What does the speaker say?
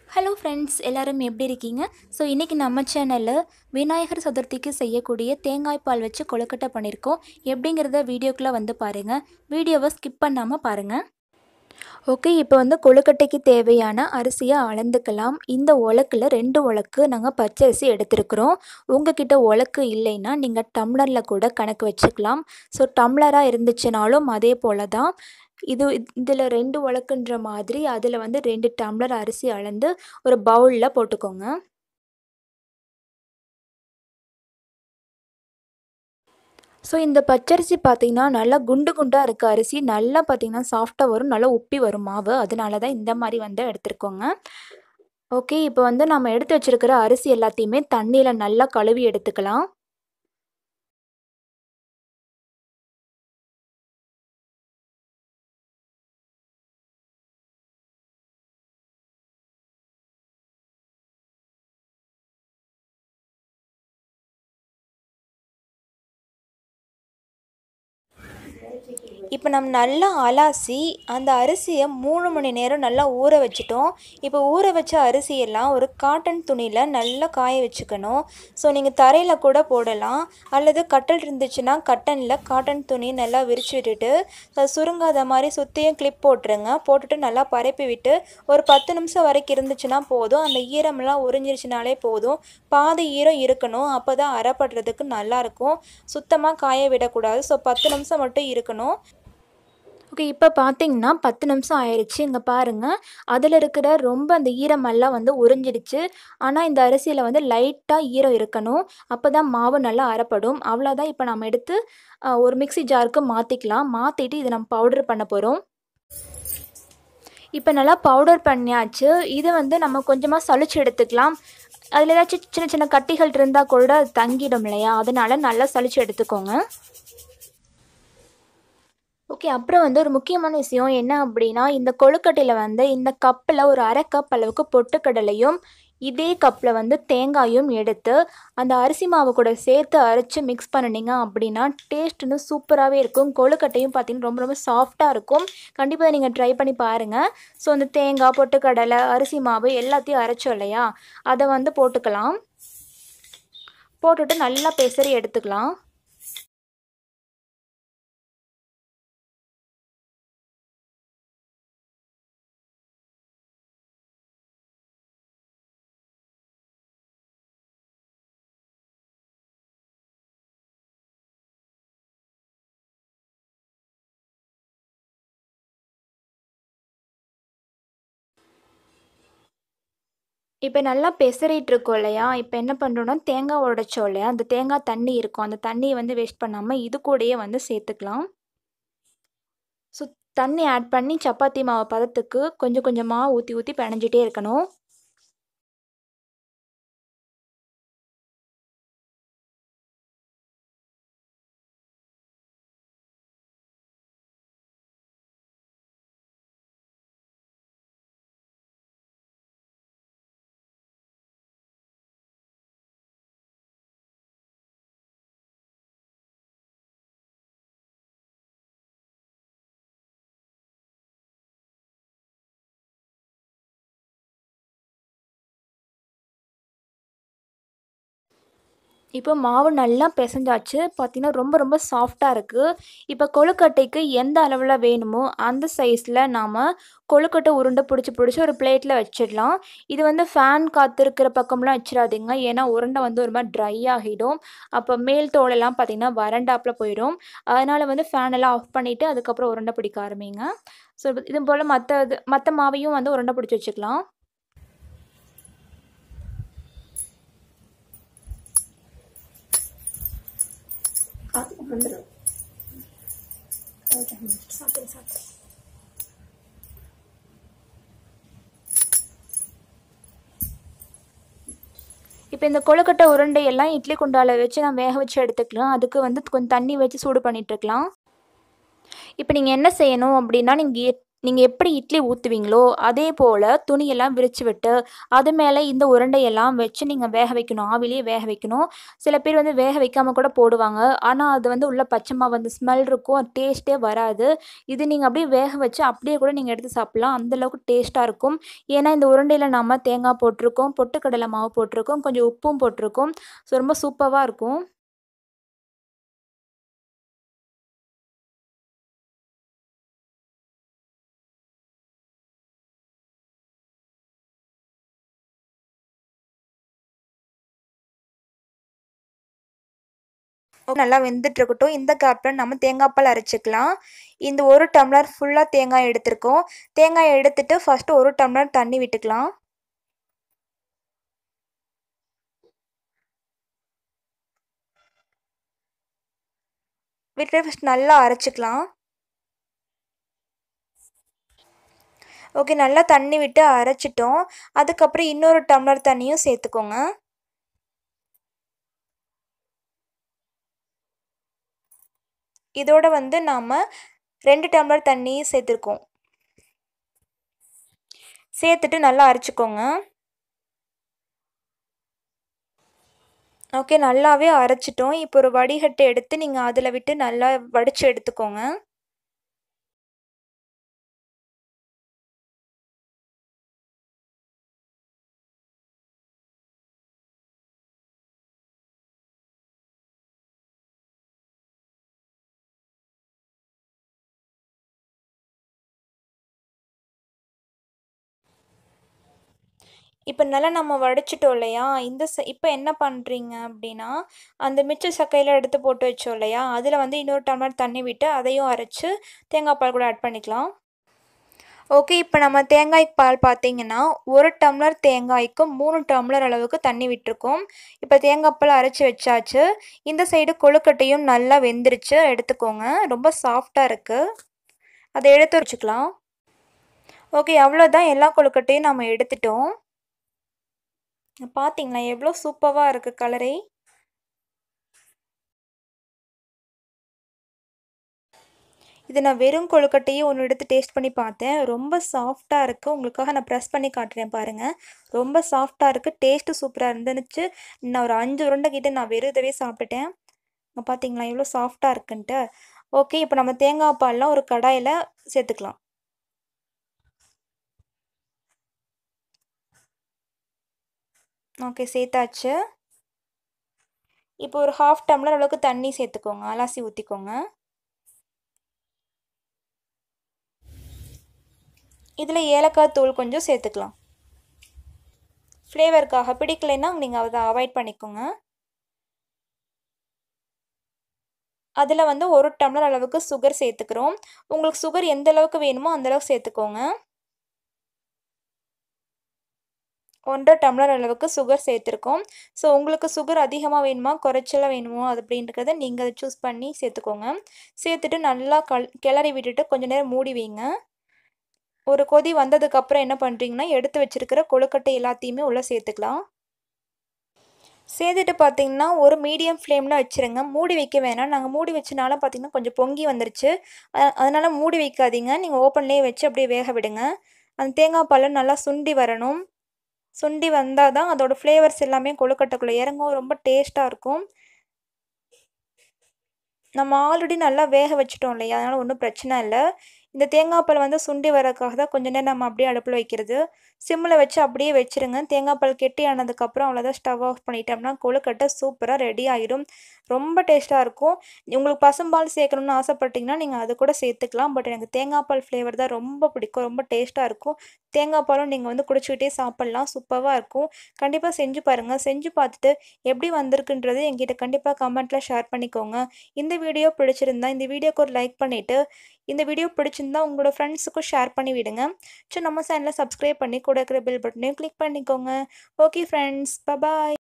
hello friends எல்லாரும் எப்படி இருக்கீங்க ஸோ இன்றைக்கி நம்ம சேனலில் விநாயகர் சதுர்த்திக்கு செய்யக்கூடிய தேங்காய் பால் வச்சு கொழுக்கட்டை பண்ணியிருக்கோம் எப்படிங்கிறத வீடியோக்குள்ளே வந்து பாருங்கள் வீடியோவை ஸ்கிப் பண்ணாமல் பாருங்கள் ஓகே இப்போ வந்து கொழுக்கட்டைக்கு தேவையான அரிசியை அளந்துக்கலாம் இந்த உலக்கில் ரெண்டு உலக்கு நாங்கள் பச்சரிசி எடுத்துருக்குறோம் உங்ககிட்ட உலக்கு இல்லைன்னா நீங்கள் டம்ளரில் கூட கணக்கு வச்சுக்கலாம் ஸோ டம்ளராக இருந்துச்சுனாலும் அதே போல் தான் இது இதில் ரெண்டு உலக்குன்ற மாதிரி அதில் வந்து ரெண்டு டம்ளர் அரிசி அளந்து ஒரு பவுலில் போட்டுக்கோங்க ஸோ இந்த பச்சரிசி பார்த்திங்கன்னா நல்லா குண்டு குண்டாக இருக்க அரிசி நல்லா பார்த்திங்கன்னா சாஃப்டாக வரும் நல்லா உப்பி வரும் மாவு அதனால தான் இந்த மாதிரி வந்து எடுத்துருக்கோங்க ஓகே இப்போ வந்து நம்ம எடுத்து வச்சுருக்கிற அரிசி எல்லாத்தையுமே தண்ணியில் நல்லா கழுவி எடுத்துக்கலாம் இப்போ நம்ம நல்லா அலாசி அந்த அரிசியை மூணு மணி நேரம் நல்லா ஊற வச்சுட்டோம் இப்போ ஊற வச்ச அரிசியெல்லாம் ஒரு காட்டன் துணியில் நல்லா காய வச்சுக்கணும் ஸோ நீங்கள் தரையில் கூட போடலாம் அல்லது கட்டல் இருந்துச்சுன்னா கட்டனில் காட்டன் துணி நல்லா விரிச்சு விட்டுட்டு சுருங்காத மாதிரி சுற்றியும் கிளிப் போட்டுருங்க போட்டுட்டு நல்லா பரப்பி விட்டு ஒரு பத்து நிமிஷம் வரைக்கும் இருந்துச்சுன்னா போதும் அந்த ஈரமெல்லாம் உறிஞ்சிருச்சுனாலே போதும் பாதி ஈரம் இருக்கணும் அப்போ தான் அரைப்படுறதுக்கு நல்லாயிருக்கும் சுத்தமாக காய விடக்கூடாது ஸோ பத்து நிமிஷம் மட்டும் இருக்கணும் ஓகே இப்போ பார்த்தீங்கன்னா பத்து நிமிஷம் ஆயிடுச்சு இங்கே பாருங்கள் அதில் இருக்கிற ரொம்ப அந்த ஈரமெல்லாம் வந்து உறிஞ்சிடுச்சு ஆனால் இந்த அரிசியில் வந்து லைட்டாக ஈரம் இருக்கணும் அப்போ தான் மாவு நல்லா அரைப்படும் அவ்வளோதான் இப்போ நம்ம எடுத்து ஒரு மிக்சி ஜாருக்கு மாற்றிக்கலாம் மாற்றிட்டு இதை நம்ம பவுடர் பண்ண போகிறோம் இப்போ நல்லா பவுடர் பண்ணியாச்சு இதை வந்து நம்ம கொஞ்சமாக சளிச்சு எடுத்துக்கலாம் அதில் ஏதாச்சும் சின்ன சின்ன கட்டிகள் இருந்தால் கூட அது தங்கிடும் இல்லையா அதனால் நல்லா சளிச்சு எடுத்துக்கோங்க ஓகே அப்புறம் வந்து ஒரு முக்கியமான விஷயம் என்ன அப்படின்னா இந்த கொழுக்கட்டையில் வந்து இந்த கப்பில் ஒரு அரை கப் அளவுக்கு பொட்டுக்கடலையும் இதே கப்பில் வந்து தேங்காயும் எடுத்து அந்த அரிசி மாவு கூட சேர்த்து அரைச்சி மிக்ஸ் பண்ணினீங்க அப்படின்னா டேஸ்ட் இன்னும் சூப்பராகவே இருக்கும் கொழுக்கட்டையும் பார்த்தீங்கன்னா ரொம்ப ரொம்ப சாஃப்டாக இருக்கும் கண்டிப்பாக நீங்கள் ட்ரை பண்ணி பாருங்கள் ஸோ அந்த தேங்காய் பொட்டுக்கடலை அரிசி மாவு எல்லாத்தையும் அரைச்சோம் இல்லையா அதை வந்து போட்டுக்கலாம் போட்டுட்டு நல்லா பெசரி எடுத்துக்கலாம் இப்போ நல்லா பெசறிட்டுருக்கோம் இல்லையா இப்போ என்ன பண்ணுறோன்னா தேங்காய் உடைச்சோம் இல்லையா அந்த தேங்காய் தண்ணி இருக்கும் அந்த தண்ணியை வந்து வேஸ்ட் பண்ணாமல் இது கூடயே வந்து சேர்த்துக்கலாம் ஸோ தண்ணி ஆட் பண்ணி சப்பாத்தி மாவு பதத்துக்கு கொஞ்சம் கொஞ்சமாக ஊற்றி ஊற்றி பிணைஞ்சிட்டே இருக்கணும் இப்போ மாவு நல்லா பிசைஞ்சாச்சு பார்த்திங்கன்னா ரொம்ப ரொம்ப சாஃப்டாக இருக்குது இப்போ கொழுக்கட்டைக்கு எந்த அளவில் வேணுமோ அந்த சைஸில் நாம் கொழுக்கட்டை உருண்டை பிடிச்சி பிடிச்சி ஒரு பிளேட்டில் வச்சிடலாம் இது வந்து ஃபேன் காத்திருக்கிற பக்கம்லாம் வச்சிடாதீங்க ஏன்னா உருண்டை வந்து ஒரு மாதிரி ட்ரை ஆகிடும் அப்போ மேல் தோலெல்லாம் பார்த்திங்கன்னா வறண்டாப்பில் போயிடும் அதனால் வந்து ஃபேன் எல்லாம் ஆஃப் பண்ணிவிட்டு அதுக்கப்புறம் உருண்டை பிடிக்க ஆரம்பிங்க ஸோ இது போல் மற்ற இது மற்ற மாவையும் வந்து உருண்டை பிடிச்சி வச்சுக்கலாம் வந்துடும் சாப்பிடு சாப்பிடு இப்போ இந்த கொழுக்கட்டை உருண்டையெல்லாம் இட்லி குண்டாவில் வச்சு நான் வேக வச்சு எடுத்துக்கலாம் அதுக்கு வந்து கொஞ்சம் தண்ணி வச்சு சூடு பண்ணிகிட்ருக்கலாம் இப்போ நீங்கள் என்ன செய்யணும் அப்படின்னா நீங்கள் நீங்கள் எப்படி இட்லி ஊற்றுவீங்களோ அதே போல் துணியெல்லாம் விரித்து விட்டு அது மேலே இந்த உருண்டையெல்லாம் வச்சு நீங்கள் வேக வைக்கணும் ஆவிலேயே வேக வைக்கணும் சில பேர் வந்து வேக வைக்காமல் கூட போடுவாங்க ஆனால் அது வந்து உள்ள பச்சை மாவு வந்து ஸ்மெல் இருக்கும் டேஸ்ட்டே வராது இது நீங்கள் அப்படியே வேக வச்சு அப்படியே கூட நீங்கள் எடுத்து சாப்பிட்லாம் அந்தளவுக்கு டேஸ்ட்டாக இருக்கும் ஏன்னா இந்த உருண்டையில் நம்ம தேங்காய் போட்டிருக்கோம் பொட்டுக்கடலை மாவு போட்டிருக்கோம் கொஞ்சம் உப்பும் போட்டிருக்கோம் ஸோ ரொம்ப சூப்பராக இருக்கும் நல்லா வெந்துட்டு இருக்கட்டும் இந்த கேப்பில் நம்ம தேங்காய் பால் அரைச்சிக்கலாம் இந்த ஒரு டம்ளர் ஃபுல்லாக தேங்காய் எடுத்திருக்கோம் தேங்காயை எடுத்துட்டு ஃபஸ்ட்டு ஒரு டம்ளர் தண்ணி விட்டுக்கலாம் விட்டு ஃபஸ்ட் நல்லா அரைச்சிக்கலாம் ஓகே நல்லா தண்ணி விட்டு அரைச்சிட்டோம் அதுக்கப்புறம் இன்னொரு டம்ளர் தண்ணியும் சேர்த்துக்கோங்க இதோட வந்து நாம் ரெண்டு டம்ளர் தண்ணி சேர்த்துருக்கோம் சேர்த்துட்டு நல்லா அரைச்சிக்கோங்க ஓகே நல்லாவே அரைச்சிட்டோம் இப்போ ஒரு வடிகட்டை எடுத்து நீங்கள் அதில் விட்டு நல்லா வடித்து எடுத்துக்கோங்க இப்போ நல்லா நம்ம வடிச்சிட்டோம் இல்லையா இந்த ச இப்போ என்ன பண்ணுறீங்க அப்படின்னா அந்த மிச்ச சக்கையில் எடுத்து போட்டு வச்சோம் இல்லையா அதில் வந்து இன்னொரு டம்ளர் தண்ணி விட்டு அதையும் அரைச்சி தேங்காய் பால் கூட ஆட் பண்ணிக்கலாம் ஓகே இப்போ நம்ம தேங்காய் பால் பார்த்தீங்கன்னா ஒரு டம்ளர் தேங்காய்க்கு மூணு டம்ளர் அளவுக்கு தண்ணி விட்டுருக்கோம் இப்போ தேங்காய் பால் அரைச்சி வச்சாச்சு இந்த சைடு கொழுக்கட்டையும் நல்லா வெந்துருச்சு எடுத்துக்கோங்க ரொம்ப சாஃப்டாக இருக்குது அதை எடுத்து வச்சுக்கலாம் ஓகே அவ்வளோதான் எல்லா கொழுக்கட்டையும் நம்ம எடுத்துட்டோம் பார்த்தீங்களா எவ்வளோ சூப்பராக இருக்குது கலரே இது நான் வெறும் கொழுக்கட்டையே ஒன்று எடுத்து டேஸ்ட் பண்ணி பார்த்தேன் ரொம்ப சாஃப்டாக இருக்குது உங்களுக்காக நான் ப்ரெஸ் பண்ணி காட்டுறேன் பாருங்கள் ரொம்ப சாஃப்டாக இருக்குது டேஸ்ட்டு சூப்பராக இருந்துச்சு நான் ஒரு அஞ்சு உருண்டை கிட்டே நான் வெறும் இதவே சாப்பிட்டுட்டேன் பார்த்தீங்களா எவ்வளோ சாஃப்டாக இருக்குன்ட்டு ஓகே இப்போ நம்ம தேங்காய் பால்லாம் ஒரு கடாயில் சேர்த்துக்கலாம் ஓகே சேர்த்தாச்சு இப்போ ஒரு ஹாஃப் டம்ளர் அளவுக்கு தண்ணி சேர்த்துக்கோங்க அலாசி ஊற்றிக்கோங்க இதில் ஏலக்காய் தூள் கொஞ்சம் சேர்த்துக்கலாம் ஃப்ளேவருக்காக பிடிக்கலைன்னா நீங்கள் அதை அவாய்ட் பண்ணிக்கோங்க அதில் வந்து ஒரு டம்ளர் அளவுக்கு சுகர் சேர்த்துக்கிறோம் உங்களுக்கு சுகர் எந்த அளவுக்கு வேணுமோ அந்தளவுக்கு சேர்த்துக்கோங்க ஒன்றரை டம்ளர் அளவுக்கு சுகர் சேர்த்துருக்கோம் ஸோ உங்களுக்கு சுகர் அதிகமாக வேணுமா குறைச்சலாக வேணுமோ அது அப்படின்றத நீங்கள் அதை சூஸ் பண்ணி சேர்த்துக்கோங்க சேர்த்துட்டு நல்லா கல் கிளறி விட்டுட்டு கொஞ்சம் நேரம் மூடி வைங்க ஒரு கொதி வந்ததுக்கப்புறம் என்ன பண்ணுறீங்கன்னா எடுத்து வச்சுருக்கிற கொழுக்கட்டை எல்லாத்தையுமே உள்ளே சேர்த்துக்கலாம் சேர்த்துட்டு பார்த்தீங்கன்னா ஒரு மீடியம் ஃப்ளேமில் வச்சுருங்க மூடி வைக்க வேணாம் நாங்கள் மூடி வச்சனால பார்த்தீங்கன்னா கொஞ்சம் பொங்கி வந்துருச்சு அதனால் மூடி வைக்காதீங்க நீங்கள் ஓப்பன்லேயே வச்சு அப்படியே வேக விடுங்க அந்த தேங்காய் பால் நல்லா சுண்டி வரணும் சுண்டி வந்தால் தான் அதோடய ஃப்ளேவர்ஸ் எல்லாமே கொழுக்கட்டைக்குள்ளே இறங்கும் ரொம்ப டேஸ்ட்டாக இருக்கும் நம்ம ஆல்ரெடி நல்லா வேக வச்சுட்டோம் இல்லையா அதனால் ஒன்றும் பிரச்சனை இல்லை இந்த தேங்காய் பால் வந்து சுண்டி வரக்காக தான் கொஞ்ச நேரம் நம்ம அப்படியே அடுப்பில் வைக்கிறது சிம்மில் வச்சு அப்படியே வச்சுருங்க தேங்காய் பால் கெட்டி ஆனதுக்கப்புறம் அவ்வளோதான் ஸ்டவ் ஆஃப் பண்ணிட்டோம்னா கொழுக்கட்டை சூப்பராக ரெடி ஆகிடும் ரொம்ப டேஸ்ட்டாக இருக்கும் உங்களுக்கு பசும்பால் சேர்க்கணும்னு ஆசைப்பட்டீங்கன்னா நீங்கள் அது கூட சேர்த்துக்கலாம் பட் எனக்கு தேங்காய் பால் ஃப்ளேவர் தான் ரொம்ப பிடிக்கும் ரொம்ப டேஸ்ட்டாக இருக்கும் தேங்காய் பாலும் நீங்கள் வந்து குடிச்சிக்கிட்டே சாப்பிட்லாம் சூப்பராக இருக்கும் கண்டிப்பாக செஞ்சு பாருங்கள் செஞ்சு பார்த்துட்டு எப்படி வந்திருக்குன்றது எங்கிட்ட கண்டிப்பாக கமெண்ட்டில் ஷேர் பண்ணிக்கோங்க இந்த வீடியோ பிடிச்சிருந்தா இந்த வீடியோக்கு ஒரு லைக் பண்ணிவிட்டு இந்த வீடியோ பிடிச்சிருந்தா உங்களோட ஃப்ரெண்ட்ஸுக்கும் ஷேர் பண்ணி விடுங்க ஸோ நம்ம சேனலை சப்ஸ்கிரைப் பண்ணி கூட இருக்கிற பெல் பட்டனையும் கிளிக் பண்ணிக்கோங்க ஓகே ஃப்ரெண்ட்ஸ் பபாய்